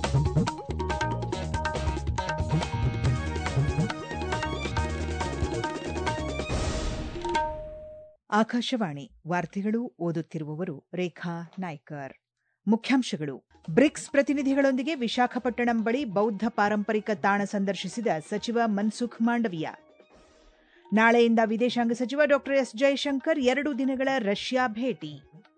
ಆಕಾಶವಾಣಿ ವಾರ್ತೆಗಳು ಓದುತ್ತಿರುವವರು ರೇಖಾ ನಾಯ್ಕರ್ ಮುಖ್ಯಾಂಶಗಳು ಬ್ರಿಕ್ಸ್ ಪ್ರತಿನಿಧಿಗಳೊಂದಿಗೆ ವಿಶಾಖಪಟ್ಟಣಂ ಬಳಿ ಬೌದ್ಧ ಪಾರಂಪರಿಕ ತಾಣ ಸಂದರ್ಶಿಸಿದ ಸಚಿವ ಮನ್ಸುಖ್ ಮಾಂಡವಿಯಾ ನಾಳೆಯಿಂದ ವಿದೇಶಾಂಗ ಸಚಿವ ಡಾ ಎಸ್ ಜೈಶಂಕರ್ ಎರಡು ದಿನಗಳ ರಷ್ಯಾ ಭೇಟಿ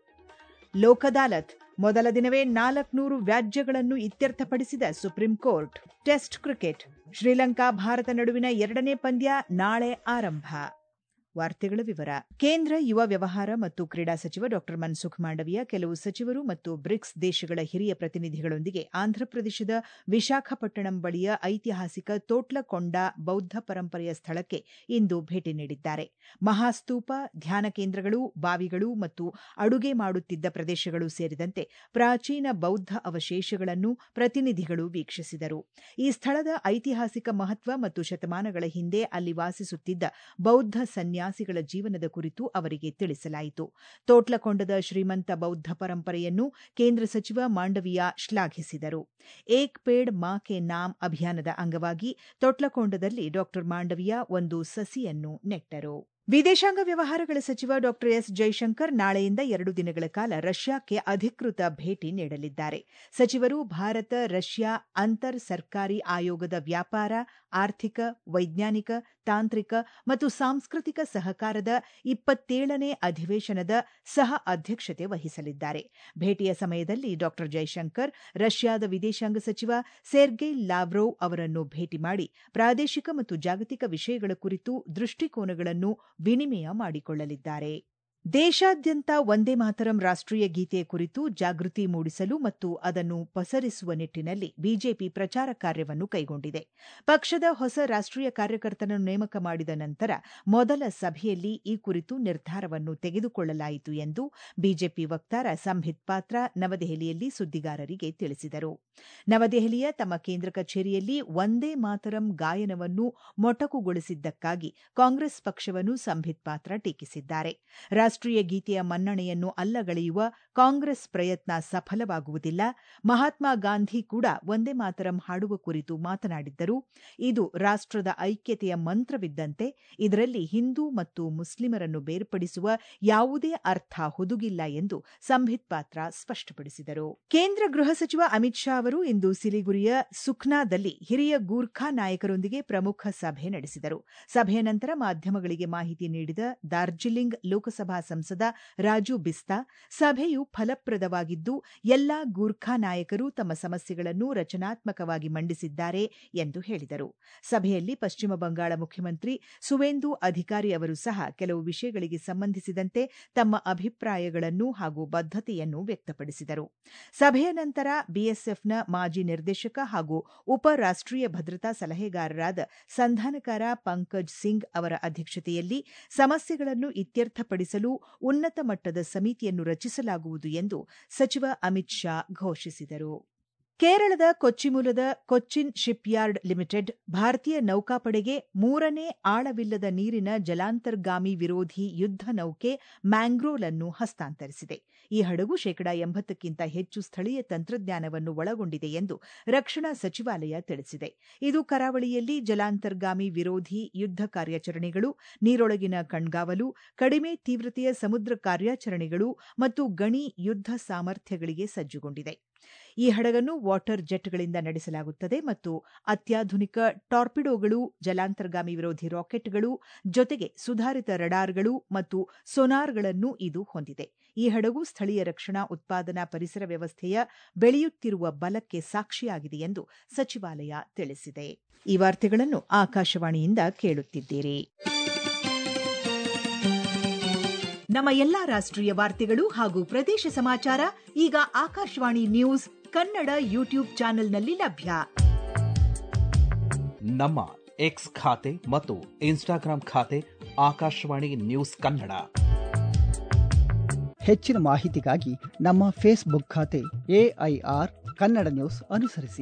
ಲೋಕದಾಲತ್ ಮೊದಲ ದಿನವೇ ನಾಲ್ಕುನೂರು ವ್ಯಾಜ್ಯಗಳನ್ನು ಇತ್ಯರ್ಥಪಡಿಸಿದ supreme court test cricket Sri Lanka Bharat ನಡುವಿನ ಎರಡನೇ ಪಂದ್ಯ ನಾಳೆ ಆರಂಭ ವಾರ್ತೆಗಳ ವಿವರ ಕೇಂದ್ರ ಯುವ ವ್ಯವಹಾರ ಮತ್ತು ಕ್ರೀಡಾ ಸಚಿವ ಡಾ ಮನ್ಸುಖ್ ಮಾಂಡವಿಯಾ ಕೆಲವು ಸಚಿವರು ಮತ್ತು ಬ್ರಿಕ್ಸ್ ದೇಶಗಳ ಹಿರಿಯ ಪ್ರತಿನಿಧಿಗಳೊಂದಿಗೆ ಆಂಧ್ರಪ್ರದೇಶದ ವಿಶಾಖಪಟ್ಟಣಂ ಬಳಿಯ ಐತಿಹಾಸಿಕ ತೋಟ್ಲಕೊಂಡ ಬೌದ್ಧ ಪರಂಪರೆಯ ಸ್ಥಳಕ್ಕೆ ಇಂದು ಭೇಟಿ ನೀಡಿದ್ದಾರೆ ಮಹಾಸ್ತೂಪ ಧ್ಯಾನ ಕೇಂದ್ರಗಳು ಬಾವಿಗಳು ಮತ್ತು ಅಡುಗೆ ಮಾಡುತ್ತಿದ್ದ ಪ್ರದೇಶಗಳು ಸೇರಿದಂತೆ ಪ್ರಾಚೀನ ಬೌದ್ಧ ಅವಶೇಷಗಳನ್ನು ಪ್ರತಿನಿಧಿಗಳು ವೀಕ್ಷಿಸಿದರು ಈ ಸ್ಥಳದ ಐತಿಹಾಸಿಕ ಮಹತ್ವ ಮತ್ತು ಶತಮಾನಗಳ ಹಿಂದೆ ಅಲ್ಲಿ ವಾಸಿಸುತ್ತಿದ್ದ ಬೌದ್ಧ ಸನ್ಯಾಸಿಗಳ ಜೀವನದ ಕುರಿತು ಅವರಿಗೆ ತಿಳಿಸಲಾಯಿತು ತೋಟ್ಲಕೊಂಡದ ಶ್ರೀಮಂತ ಬೌದ್ಧ ಪರಂಪರೆಯನ್ನು ಕೇಂದ್ರ ಸಚಿವ ಮಾಂಡವಿಯಾ ಶ್ಲಾಘಿಸಿದರು ಏಕ್ ಪೇಡ್ ಮಾ ಕೆ ನಾಮ್ ಅಭಿಯಾನದ ಅಂಗವಾಗಿ ತೊಟ್ಲಕೊಂಡದಲ್ಲಿ ಡಾ ಮಾಂಡವಿಯಾ ಒಂದು ಸಸಿಯನ್ನು ನೆಟ್ಟರು ವಿದೇಶಾಂಗ ವ್ಯವಹಾರಗಳ ಸಚಿವ ಡಾ ಎಸ್ ಜೈಶಂಕರ್ ನಾಳೆಯಿಂದ ಎರಡು ದಿನಗಳ ಕಾಲ ರಷ್ಯಾಕ್ಕೆ ಅಧಿಕೃತ ಭೇಟಿ ನೀಡಲಿದ್ದಾರೆ ಸಚಿವರು ಭಾರತ ರಷ್ಯಾ ಅಂತರ್ ಸರ್ಕಾರಿ ಆಯೋಗದ ವ್ಯಾಪಾರ ಆರ್ಥಿಕ ವೈಜ್ಞಾನಿಕ ತಾಂತ್ರಿಕ ಮತ್ತು ಸಾಂಸ್ಕೃತಿಕ ಸಹಕಾರದ ಇಪ್ಪತ್ತೇಳನೇ ಅಧಿವೇಶನದ ಸಹ ಅಧ್ಯಕ್ಷತೆ ವಹಿಸಲಿದ್ದಾರೆ ಭೇಟಿಯ ಸಮಯದಲ್ಲಿ ಡಾ ಜೈಶಂಕರ್ ರಷ್ಯಾದ ವಿದೇಶಾಂಗ ಸಚಿವ ಸೆರ್ಗೈ ಲಾವ್ರೋವ್ ಅವರನ್ನು ಭೇಟಿ ಮಾಡಿ ಪ್ರಾದೇಶಿಕ ಮತ್ತು ಜಾಗತಿಕ ವಿಷಯಗಳ ಕುರಿತು ದೃಷ್ಟಿಕೋನಗಳನ್ನು ವಿನಿಮಯ ಮಾಡಿಕೊಳ್ಳಲಿದ್ದಾರೆ ದೇಶಾದ್ಯಂತ ಒಂದೇ ಮಾತರಂ ರಾಷ್ಟೀಯ ಗೀತೆಯ ಕುರಿತು ಜಾಗೃತಿ ಮೂಡಿಸಲು ಮತ್ತು ಅದನ್ನು ಪಸರಿಸುವ ನಿಟ್ಟಿನಲ್ಲಿ ಬಿಜೆಪಿ ಪ್ರಚಾರ ಕಾರ್ಯವನ್ನು ಕೈಗೊಂಡಿದೆ ಪಕ್ಷದ ಹೊಸ ರಾಷ್ಟೀಯ ಕಾರ್ಯಕರ್ತನನ್ನು ನೇಮಕ ಮಾಡಿದ ನಂತರ ಮೊದಲ ಸಭೆಯಲ್ಲಿ ಈ ಕುರಿತು ನಿರ್ಧಾರವನ್ನು ತೆಗೆದುಕೊಳ್ಳಲಾಯಿತು ಎಂದು ಬಿಜೆಪಿ ವಕ್ತಾರ ಸಂಬಿತ್ ಪಾತ್ರ ನವದೆಹಲಿಯಲ್ಲಿ ಸುದ್ದಿಗಾರರಿಗೆ ತಿಳಿಸಿದರು ನವದೆಹಲಿಯ ತಮ್ಮ ಕೇಂದ್ರ ಕಚೇರಿಯಲ್ಲಿ ಒಂದೇ ಮಾತರಂ ಗಾಯನವನ್ನು ಮೊಟಕುಗೊಳಿಸಿದ್ದಕ್ಕಾಗಿ ಕಾಂಗ್ರೆಸ್ ಪಕ್ಷವನ್ನು ಸಂಬಿತ್ ಪಾತ್ರ ಟೀಕಿಸಿದ್ದಾರೆ ರಾಷ್ಟೀಯ ಗೀತೆಯ ಮನ್ನಣೆಯನ್ನು ಅಲ್ಲಗಳೆಯುವ ಕಾಂಗ್ರೆಸ್ ಪ್ರಯತ್ನ ಸಫಲವಾಗುವುದಿಲ್ಲ ಮಹಾತ್ಮ ಗಾಂಧಿ ಕೂಡ ಒಂದೇ ಮಾತರಂ ಹಾಡುವ ಕುರಿತು ಮಾತನಾಡಿದ್ದರು ಇದು ರಾಷ್ಟದ ಐಕ್ಯತೆಯ ಮಂತ್ರವಿದ್ದಂತೆ ಇದರಲ್ಲಿ ಹಿಂದೂ ಮತ್ತು ಮುಸ್ಲಿಮರನ್ನು ಬೇರ್ಪಡಿಸುವ ಯಾವುದೇ ಅರ್ಥ ಹುದುಗಿಲ್ಲ ಎಂದು ಸಂಬಿತ್ ಪಾತ್ರ ಸ್ಪಷ್ಟಪಡಿಸಿದರು ಕೇಂದ್ರ ಗೃಹ ಸಚಿವ ಅಮಿತ್ ಶಾ ಅವರು ಇಂದು ಸಿಲಿಗುರಿಯ ಸುಖ್ನಾದಲ್ಲಿ ಹಿರಿಯ ಗೂರ್ಖಾ ನಾಯಕರೊಂದಿಗೆ ಪ್ರಮುಖ ಸಭೆ ನಡೆಸಿದರು ಸಭೆಯ ನಂತರ ಮಾಧ್ಯಮಗಳಿಗೆ ಮಾಹಿತಿ ನೀಡಿದ ಡಾರ್ಜಿಲಿಂಗ್ ಲೋಕಸಭಾ ಸಂಸದ ರಾಜು ಬಿಸ್ತಾ ಸಭೆಯು ಫಲಪ್ರದವಾಗಿದ್ದು ಎಲ್ಲಾ ಗೂರ್ಖಾ ನಾಯಕರು ತಮ್ಮ ಸಮಸ್ಯೆಗಳನ್ನು ರಚನಾತ್ಮಕವಾಗಿ ಮಂಡಿಸಿದ್ದಾರೆ ಎಂದು ಹೇಳಿದರು ಸಭೆಯಲ್ಲಿ ಪಶ್ಚಿಮ ಬಂಗಾಳ ಮುಖ್ಯಮಂತ್ರಿ ಸುವೇಂದು ಅಧಿಕಾರಿ ಅವರು ಸಹ ಕೆಲವು ವಿಷಯಗಳಿಗೆ ಸಂಬಂಧಿಸಿದಂತೆ ತಮ್ಮ ಅಭಿಪ್ರಾಯಗಳನ್ನು ಹಾಗೂ ಬದ್ದತೆಯನ್ನು ವ್ಯಕ್ತಪಡಿಸಿದರು ಸಭೆಯ ನಂತರ ಬಿಎಸ್ಎಫ್ನ ಮಾಜಿ ನಿರ್ದೇಶಕ ಹಾಗೂ ಉಪ ರಾಷ್ಟೀಯ ಭದ್ರತಾ ಸಲಹೆಗಾರರಾದ ಸಂಧಾನಕಾರ ಪಂಕಜ್ ಸಿಂಗ್ ಅವರ ಅಧ್ಯಕ್ಷತೆಯಲ್ಲಿ ಸಮಸ್ಯೆಗಳನ್ನು ಇತ್ಯರ್ಥಪಡಿಸಲು ಉನ್ನತ ಮಟ್ಟದ ಸಮಿತಿಯನ್ನು ರಚಿಸಲಾಗುವುದು ಎಂದು ಸಚಿವ ಅಮಿತ್ ಶಾ ಘೋಷಿಸಿದರು ಕೇರಳದ ಕೊಚ್ಚಿ ಮೂಲದ ಕೊಚ್ಚಿನ್ ಶಿಪ್ಯಾರ್ಡ್ ಲಿಮಿಟೆಡ್ ಭಾರತೀಯ ನೌಕಾಪಡೆಗೆ ಮೂರನೇ ಆಳವಿಲ್ಲದ ನೀರಿನ ಜಲಾಂತರ್ಗಾಮಿ ವಿರೋಧಿ ಯುದ್ದ ನೌಕೆ ಮ್ಯಾಂಗ್ರೋಲ್ ಅನ್ನು ಹಸ್ತಾಂತರಿಸಿದೆ ಈ ಹಡಗು ಶೇಕಡಾ ಎಂಬತ್ತಕ್ಕಿಂತ ಹೆಚ್ಚು ಸ್ಥಳೀಯ ತಂತ್ರಜ್ಞಾನವನ್ನು ಒಳಗೊಂಡಿದೆ ಎಂದು ರಕ್ಷಣಾ ಸಚಿವಾಲಯ ತಿಳಿಸಿದೆ ಇದು ಕರಾವಳಿಯಲ್ಲಿ ಜಲಾಂತರ್ಗಾಮಿ ವಿರೋಧಿ ಯುದ್ದ ಕಾರ್ಯಾಚರಣೆಗಳು ನೀರೊಳಗಿನ ಕಣ್ಗಾವಲು ಕಡಿಮೆ ತೀವ್ರತೆಯ ಸಮುದ್ರ ಕಾರ್ಯಾಚರಣೆಗಳು ಮತ್ತು ಗಣಿ ಯುದ್ದ ಸಾಮರ್ಥ್ಯಗಳಿಗೆ ಸಜ್ಜುಗೊಂಡಿದೆ ಈ ಹಡಗನ್ನು ವಾಟರ್ ಜೆಟ್ಗಳಿಂದ ನಡೆಸಲಾಗುತ್ತದೆ ಮತ್ತು ಅತ್ಯಾಧುನಿಕ ಟಾರ್ಪಿಡೋಗಳು ಜಲಾಂತರ್ಗಾಮಿ ವಿರೋಧಿ ರಾಕೆಟ್ಗಳು ಜೊತೆಗೆ ಸುಧಾರಿತ ರಡಾರ್ಗಳು ಮತ್ತು ಸೊನಾರ್ಗಳನ್ನು ಇದು ಹೊಂದಿದೆ ಈ ಹಡಗು ಸ್ಥಳೀಯ ರಕ್ಷಣಾ ಉತ್ಪಾದನಾ ಪರಿಸರ ವ್ಯವಸ್ಥೆಯ ಬೆಳೆಯುತ್ತಿರುವ ಬಲಕ್ಕೆ ಸಾಕ್ಷಿಯಾಗಿದೆ ಎಂದು ಸಚಿವಾಲಯ ತಿಳಿಸಿದೆ ಈ ವಾರ್ತೆಗಳನ್ನು ಆಕಾಶವಾಣಿಯಿಂದ ಕೇಳುತ್ತಿದ್ದೀರಿ ನಮ್ಮ ಎಲ್ಲಾ ರಾಷ್ಟ್ರೀಯ ವಾರ್ತೆಗಳು ಹಾಗೂ ಪ್ರದೇಶ ಸಮಾಚಾರ ಈಗ ಆಕಾಶವಾಣಿ ನ್ಯೂಸ್ ಕನ್ನಡ ಯೂಟ್ಯೂಬ್ ಚಾನೆಲ್ನಲ್ಲಿ ಲಭ್ಯ ನಮ್ಮ ಎಕ್ಸ್ ಖಾತೆ ಮತ್ತು ಇನ್ಸ್ಟಾಗ್ರಾಂ ಖಾತೆ ಆಕಾಶವಾಣಿ ನ್ಯೂಸ್ ಕನ್ನಡ ಹೆಚ್ಚಿನ ಮಾಹಿತಿಗಾಗಿ ನಮ್ಮ ಫೇಸ್ಬುಕ್ ಖಾತೆ ಎಐಆರ್ ಕನ್ನಡ ನ್ಯೂಸ್ ಅನುಸರಿಸಿ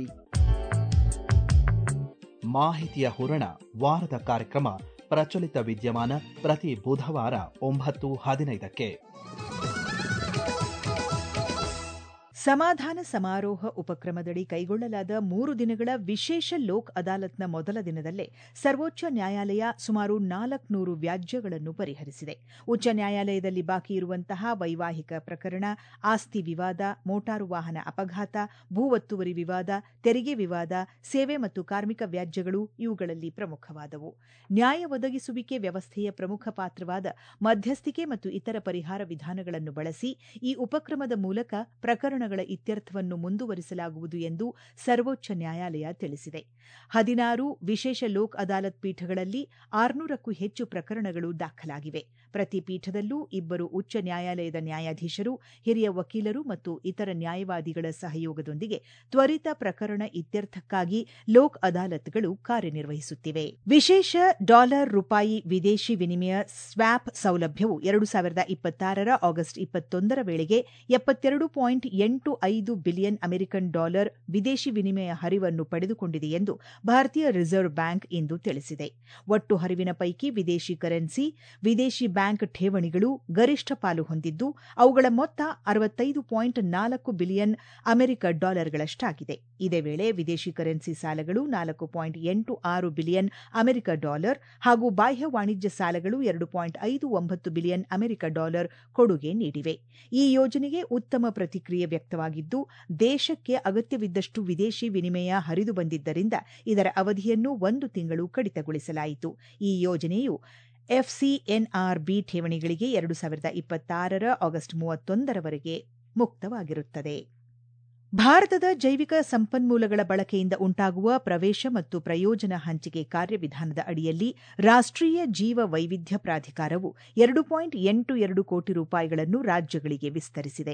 ಮಾಹಿತಿಯ ಹೂರಣ ವಾರದ ಕಾರ್ಯಕ್ರಮ ಪ್ರಚಲಿತ ವಿದ್ಯಮಾನ ಪ್ರತಿ ಬುಧವಾರ ಒಂಬತ್ತು ಹದಿನೈದಕ್ಕೆ ಸಮಾಧಾನ ಸಮಾರೋಹ ಉಪಕ್ರಮದಡಿ ಕೈಗೊಳ್ಳಲಾದ ಮೂರು ದಿನಗಳ ವಿಶೇಷ ಲೋಕ್ ಅದಾಲತ್ನ ಮೊದಲ ದಿನದಲ್ಲೇ ಸರ್ವೋಚ್ಚ ನ್ಯಾಯಾಲಯ ಸುಮಾರು ನಾಲ್ಕುನೂರು ವ್ಯಾಜ್ಯಗಳನ್ನು ಪರಿಹರಿಸಿದೆ ಉಚ್ಚ ನ್ಯಾಯಾಲಯದಲ್ಲಿ ಬಾಕಿ ಇರುವಂತಹ ವೈವಾಹಿಕ ಪ್ರಕರಣ ಆಸ್ತಿ ವಿವಾದ ಮೋಟಾರು ವಾಹನ ಅಪಘಾತ ಭೂ ಒತ್ತುವರಿ ವಿವಾದ ತೆರಿಗೆ ವಿವಾದ ಸೇವೆ ಮತ್ತು ಕಾರ್ಮಿಕ ವ್ಯಾಜ್ಯಗಳು ಇವುಗಳಲ್ಲಿ ಪ್ರಮುಖವಾದವು ನ್ಯಾಯ ಒದಗಿಸುವಿಕೆ ವ್ಯವಸ್ಥೆಯ ಪ್ರಮುಖ ಪಾತ್ರವಾದ ಮಧ್ಯಸ್ಥಿಕೆ ಮತ್ತು ಇತರ ಪರಿಹಾರ ವಿಧಾನಗಳನ್ನು ಬಳಸಿ ಈ ಉಪಕ್ರಮದ ಮೂಲಕ ಪ್ರಕರಣಗಳ ಇತ್ಯರ್ಥವನ್ನು ಮುಂದುವರಿಸಲಾಗುವುದು ಎಂದು ಸರ್ವೋಚ್ಚ ನ್ಯಾಯಾಲಯ ತಿಳಿಸಿದೆ ಹದಿನಾರು ವಿಶೇಷ ಲೋಕ್ ಅದಾಲತ್ ಪೀಠಗಳಲ್ಲಿ ಆರುನೂರಕ್ಕೂ ಹೆಚ್ಚು ಪ್ರಕರಣಗಳು ದಾಖಲಾಗಿವೆ ಪ್ರತಿ ಪೀಠದಲ್ಲೂ ಇಬ್ಬರು ಉಚ್ಚ ನ್ಯಾಯಾಲಯದ ನ್ಯಾಯಾಧೀಶರು ಹಿರಿಯ ವಕೀಲರು ಮತ್ತು ಇತರ ನ್ಯಾಯವಾದಿಗಳ ಸಹಯೋಗದೊಂದಿಗೆ ತ್ವರಿತ ಪ್ರಕರಣ ಇತ್ಯರ್ಥಕ್ಕಾಗಿ ಲೋಕ್ ಅದಾಲತ್ಗಳು ಕಾರ್ಯನಿರ್ವಹಿಸುತ್ತಿವೆ ವಿಶೇಷ ಡಾಲರ್ ರೂಪಾಯಿ ವಿದೇಶಿ ವಿನಿಮಯ ಸ್ವ್ಯಾಪ್ ಸೌಲಭ್ಯವು ಎರಡು ಸಾವಿರದ ಇಪ್ಪತ್ತಾರರ ಆಗಸ್ಟ್ ಇಪ್ಪತ್ತೊಂದರ ವೇಳೆಗೆ ಎಪ್ಪತ್ತೆರಡು ಪಾಯಿಂಟ್ ಎಂಟು ಐದು ಬಿಲಿಯನ್ ಅಮೆರಿಕನ್ ಡಾಲರ್ ವಿದೇಶಿ ವಿನಿಮಯ ಹರಿವನ್ನು ಪಡೆದುಕೊಂಡಿದೆ ಎಂದು ಭಾರತೀಯ ರಿಸರ್ವ್ ಬ್ಯಾಂಕ್ ಇಂದು ತಿಳಿಸಿದೆ ಒಟ್ಟು ಹರಿವಿನ ಪೈಕಿ ವಿದೇಶಿ ಕರೆನ್ಸಿ ವಿದೇಶಿ ಬ್ಯಾಂಕ್ ಠೇವಣಿಗಳು ಗರಿಷ್ಠ ಪಾಲು ಹೊಂದಿದ್ದು ಅವುಗಳ ಮೊತ್ತ ಅರವತ್ತೈದು ಪಾಯಿಂಟ್ ನಾಲ್ಕು ಬಿಲಿಯನ್ ಅಮೆರಿಕ ಡಾಲರ್ಗಳಷ್ಟಾಗಿದೆ ಇದೇ ವೇಳೆ ವಿದೇಶಿ ಕರೆನ್ಸಿ ಸಾಲಗಳು ನಾಲ್ಕು ಪಾಯಿಂಟ್ ಎಂಟು ಆರು ಬಿಲಿಯನ್ ಅಮೆರಿಕ ಡಾಲರ್ ಹಾಗೂ ಬಾಹ್ಯ ವಾಣಿಜ್ಯ ಸಾಲಗಳು ಎರಡು ಪಾಯಿಂಟ್ ಐದು ಒಂಬತ್ತು ಬಿಲಿಯನ್ ಅಮೆರಿಕ ಡಾಲರ್ ಕೊಡುಗೆ ನೀಡಿವೆ ಈ ಯೋಜನೆಗೆ ಉತ್ತಮ ಪ್ರತಿಕ್ರಿಯೆ ವ್ಯಕ್ತವಾಗಿದ್ದು ದೇಶಕ್ಕೆ ಅಗತ್ಯವಿದ್ದಷ್ಟು ವಿದೇಶಿ ವಿನಿಮಯ ಹರಿದು ಬಂದಿದ್ದರಿಂದ ಇದರ ಅವಧಿಯನ್ನು ಒಂದು ತಿಂಗಳು ಕಡಿತಗೊಳಿಸಲಾಯಿತು ಈ ಯೋಜನೆಯು ಎಫ್ಸಿಎನ್ಆರ್ಬಿ ಠೇವಣಿಗಳಿಗೆ ಎರಡು ಸಾವಿರದ ಇಪ್ಪತ್ತಾರರ ಆಗಸ್ಟ್ ಮೂವತ್ತೊಂದರವರೆಗೆ ಮುಕ್ತವಾಗಿರುತ್ತದೆ ಭಾರತದ ಜೈವಿಕ ಸಂಪನ್ಮೂಲಗಳ ಬಳಕೆಯಿಂದ ಉಂಟಾಗುವ ಪ್ರವೇಶ ಮತ್ತು ಪ್ರಯೋಜನ ಹಂಚಿಕೆ ಕಾರ್ಯವಿಧಾನದ ಅಡಿಯಲ್ಲಿ ರಾಷ್ಟ್ರೀಯ ಜೀವ ವೈವಿಧ್ಯ ಪ್ರಾಧಿಕಾರವು ಎರಡು ಪಾಯಿಂಟ್ ಎಂಟು ಎರಡು ಕೋಟಿ ರೂಪಾಯಿಗಳನ್ನು ರಾಜ್ಯಗಳಿಗೆ ವಿಸ್ತರಿಸಿದೆ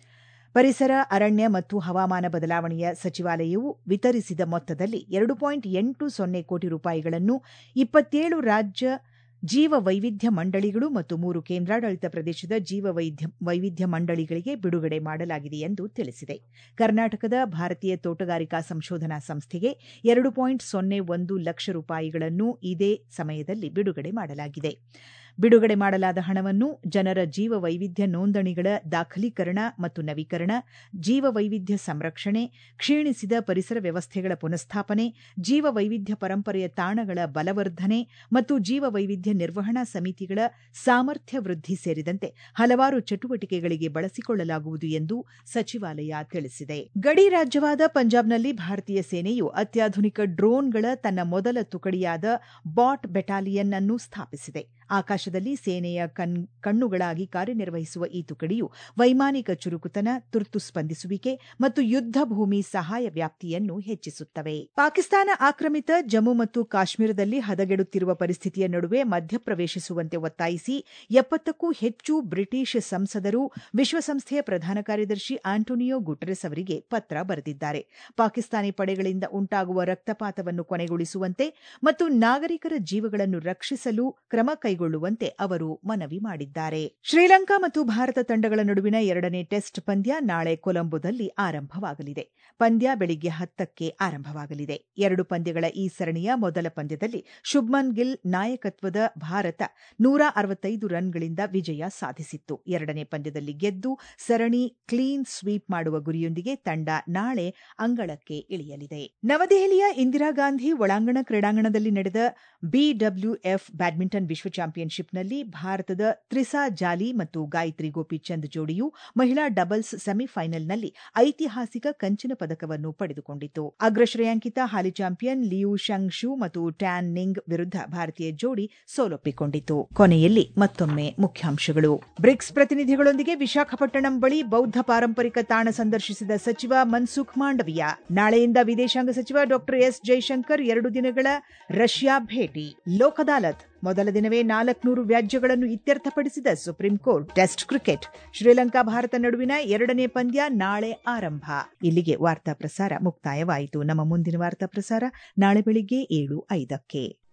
ಪರಿಸರ ಅರಣ್ಯ ಮತ್ತು ಹವಾಮಾನ ಬದಲಾವಣೆಯ ಸಚಿವಾಲಯವು ವಿತರಿಸಿದ ಮೊತ್ತದಲ್ಲಿ ಎರಡು ಪಾಯಿಂಟ್ ಎಂಟು ಸೊನ್ನೆ ಕೋಟಿ ರೂಪಾಯಿಗಳನ್ನು ಇಪ್ಪತ್ತೇಳು ರಾಜ್ಯ ಜೀವ ವೈವಿಧ್ಯ ಮಂಡಳಿಗಳು ಮತ್ತು ಮೂರು ಕೇಂದ್ರಾಡಳಿತ ಪ್ರದೇಶದ ಜೀವ ವೈವಿಧ್ಯ ಮಂಡಳಿಗಳಿಗೆ ಬಿಡುಗಡೆ ಮಾಡಲಾಗಿದೆ ಎಂದು ತಿಳಿಸಿದೆ ಕರ್ನಾಟಕದ ಭಾರತೀಯ ತೋಟಗಾರಿಕಾ ಸಂಶೋಧನಾ ಸಂಸ್ಥೆಗೆ ಎರಡು ಪಾಯಿಂಟ್ ಸೊನ್ನೆ ಒಂದು ಲಕ್ಷ ರೂಪಾಯಿಗಳನ್ನು ಇದೇ ಸಮಯದಲ್ಲಿ ಬಿಡುಗಡೆ ಮಾಡಲಾಗಿದೆ ಬಿಡುಗಡೆ ಮಾಡಲಾದ ಹಣವನ್ನು ಜನರ ಜೀವ ವೈವಿಧ್ಯ ನೋಂದಣಿಗಳ ದಾಖಲೀಕರಣ ಮತ್ತು ನವೀಕರಣ ಜೀವ ವೈವಿಧ್ಯ ಸಂರಕ್ಷಣೆ ಕ್ಷೀಣಿಸಿದ ಪರಿಸರ ವ್ಯವಸ್ಥೆಗಳ ಪುನಃಸ್ಥಾಪನೆ ಜೀವ ವೈವಿಧ್ಯ ಪರಂಪರೆಯ ತಾಣಗಳ ಬಲವರ್ಧನೆ ಮತ್ತು ಜೀವ ವೈವಿಧ್ಯ ನಿರ್ವಹಣಾ ಸಮಿತಿಗಳ ಸಾಮರ್ಥ್ಯ ವೃದ್ಧಿ ಸೇರಿದಂತೆ ಹಲವಾರು ಚಟುವಟಿಕೆಗಳಿಗೆ ಬಳಸಿಕೊಳ್ಳಲಾಗುವುದು ಎಂದು ಸಚಿವಾಲಯ ತಿಳಿಸಿದೆ ಗಡಿ ರಾಜ್ಯವಾದ ಪಂಜಾಬ್ನಲ್ಲಿ ಭಾರತೀಯ ಸೇನೆಯು ಅತ್ಯಾಧುನಿಕ ಡ್ರೋನ್ಗಳ ತನ್ನ ಮೊದಲ ತುಕಡಿಯಾದ ಬಾಟ್ ಬೆಟಾಲಿಯನ್ ಅನ್ನು ಸ್ಥಾಪಿಸಿದೆ ಆಕಾಶದಲ್ಲಿ ಸೇನೆಯ ಕಣ್ಣುಗಳಾಗಿ ಕಾರ್ಯನಿರ್ವಹಿಸುವ ಈ ತುಕಡಿಯು ವೈಮಾನಿಕ ಚುರುಕುತನ ತುರ್ತು ಸ್ಪಂದಿಸುವಿಕೆ ಮತ್ತು ಯುದ್ಧ ಭೂಮಿ ಸಹಾಯ ವ್ಯಾಪ್ತಿಯನ್ನು ಹೆಚ್ಚಿಸುತ್ತವೆ ಪಾಕಿಸ್ತಾನ ಆಕ್ರಮಿತ ಜಮ್ಮು ಮತ್ತು ಕಾಶ್ಮೀರದಲ್ಲಿ ಹದಗೆಡುತ್ತಿರುವ ಪರಿಸ್ಥಿತಿಯ ನಡುವೆ ಮಧ್ಯಪ್ರವೇಶಿಸುವಂತೆ ಒತ್ತಾಯಿಸಿ ಎಪ್ಪತ್ತಕ್ಕೂ ಹೆಚ್ಚು ಬ್ರಿಟಿಷ್ ಸಂಸದರು ವಿಶ್ವಸಂಸ್ಥೆಯ ಪ್ರಧಾನ ಕಾರ್ಯದರ್ಶಿ ಆಂಟೋನಿಯೋ ಗುಟೆರೆಸ್ ಅವರಿಗೆ ಪತ್ರ ಬರೆದಿದ್ದಾರೆ ಪಾಕಿಸ್ತಾನಿ ಪಡೆಗಳಿಂದ ಉಂಟಾಗುವ ರಕ್ತಪಾತವನ್ನು ಕೊನೆಗೊಳಿಸುವಂತೆ ಮತ್ತು ನಾಗರಿಕರ ಜೀವಗಳನ್ನು ರಕ್ಷಿಸಲು ಕ್ರಮ ಕೈಗೊಳ್ಳುವಂತೆ ಅವರು ಮನವಿ ಮಾಡಿದ್ದಾರೆ ಶ್ರೀಲಂಕಾ ಮತ್ತು ಭಾರತ ತಂಡಗಳ ನಡುವಿನ ಎರಡನೇ ಟೆಸ್ಟ್ ಪಂದ್ಯ ನಾಳೆ ಕೊಲಂಬೋದಲ್ಲಿ ಆರಂಭವಾಗಲಿದೆ ಪಂದ್ಯ ಬೆಳಿಗ್ಗೆ ಹತ್ತಕ್ಕೆ ಆರಂಭವಾಗಲಿದೆ ಎರಡು ಪಂದ್ಯಗಳ ಈ ಸರಣಿಯ ಮೊದಲ ಪಂದ್ಯದಲ್ಲಿ ಶುಭ್ಮನ್ ಗಿಲ್ ನಾಯಕತ್ವದ ಭಾರತ ನೂರ ಅರವತ್ತೈದು ರನ್ಗಳಿಂದ ವಿಜಯ ಸಾಧಿಸಿತ್ತು ಎರಡನೇ ಪಂದ್ಯದಲ್ಲಿ ಗೆದ್ದು ಸರಣಿ ಕ್ಲೀನ್ ಸ್ವೀಪ್ ಮಾಡುವ ಗುರಿಯೊಂದಿಗೆ ತಂಡ ನಾಳೆ ಅಂಗಳಕ್ಕೆ ಇಳಿಯಲಿದೆ ನವದೆಹಲಿಯ ಇಂದಿರಾ ಗಾಂಧಿ ಒಳಾಂಗಣ ಕ್ರೀಡಾಂಗಣದಲ್ಲಿ ನಡೆದ ಬಿಡಬ್ಲ್ಯೂಎಫ್ ಬ್ಯಾಡ್ಮಿಂಟನ್ ವಿಶ್ವ ಚಾಂಪಿಯನ್ಶಿಪ್ನಲ್ಲಿ ಭಾರತದ ತ್ರಿಸಾ ಜಾಲಿ ಮತ್ತು ಗಾಯತ್ರಿ ಗೋಪಿಚಂದ್ ಜೋಡಿಯು ಮಹಿಳಾ ಡಬಲ್ಸ್ ಸೆಮಿಫೈನಲ್ನಲ್ಲಿ ಐತಿಹಾಸಿಕ ಕಂಚಿನ ಪದಕವನ್ನು ಪಡೆದುಕೊಂಡಿತು ಅಗ್ರ ಶ್ರೇಯಾಂಕಿತ ಹಾಲಿ ಚಾಂಪಿಯನ್ ಲಿಯು ಶಂಗ್ ಶು ಮತ್ತು ಟ್ಯಾನ್ ನಿಂಗ್ ವಿರುದ್ಧ ಭಾರತೀಯ ಜೋಡಿ ಸೋಲೊಪ್ಪಿಕೊಂಡಿತು ಕೊನೆಯಲ್ಲಿ ಮತ್ತೊಮ್ಮೆ ಮುಖ್ಯಾಂಶಗಳು ಬ್ರಿಕ್ಸ್ ಪ್ರತಿನಿಧಿಗಳೊಂದಿಗೆ ವಿಶಾಖಪಟ್ಟಣಂ ಬಳಿ ಬೌದ್ಧ ಪಾರಂಪರಿಕ ತಾಣ ಸಂದರ್ಶಿಸಿದ ಸಚಿವ ಮನ್ಸುಖ್ ಮಾಂಡವಿಯಾ ನಾಳೆಯಿಂದ ವಿದೇಶಾಂಗ ಸಚಿವ ಡಾ ಎಸ್ ಜೈಶಂಕರ್ ಎರಡು ದಿನಗಳ ರಷ್ಯಾ ಭೇಟಿ ಲೋಕ್ ಅದಾಲತ್ ಮೊದಲ ದಿನವೇ ನಾಲ್ಕುನೂರು ವ್ಯಾಜ್ಯಗಳನ್ನು ಇತ್ಯರ್ಥಪಡಿಸಿದ supreme court test cricket Sri Lanka Bharat ನಡುವಿನ ಎರಡನೇ ಪಂದ್ಯ ನಾಳೆ ಆರಂಭ ಇಲ್ಲಿಗೆ ವಾರ್ತಾ ಪ್ರಸಾರ ಮುಕ್ತಾಯವಾಯಿತು ನಮ್ಮ ಮುಂದಿನ ವಾರ್ತಾ ಪ್ರಸಾರ ನಾಳೆ ಬೆಳಿಗ್ಗೆ ಏಳು ಐದಕ್ಕೆ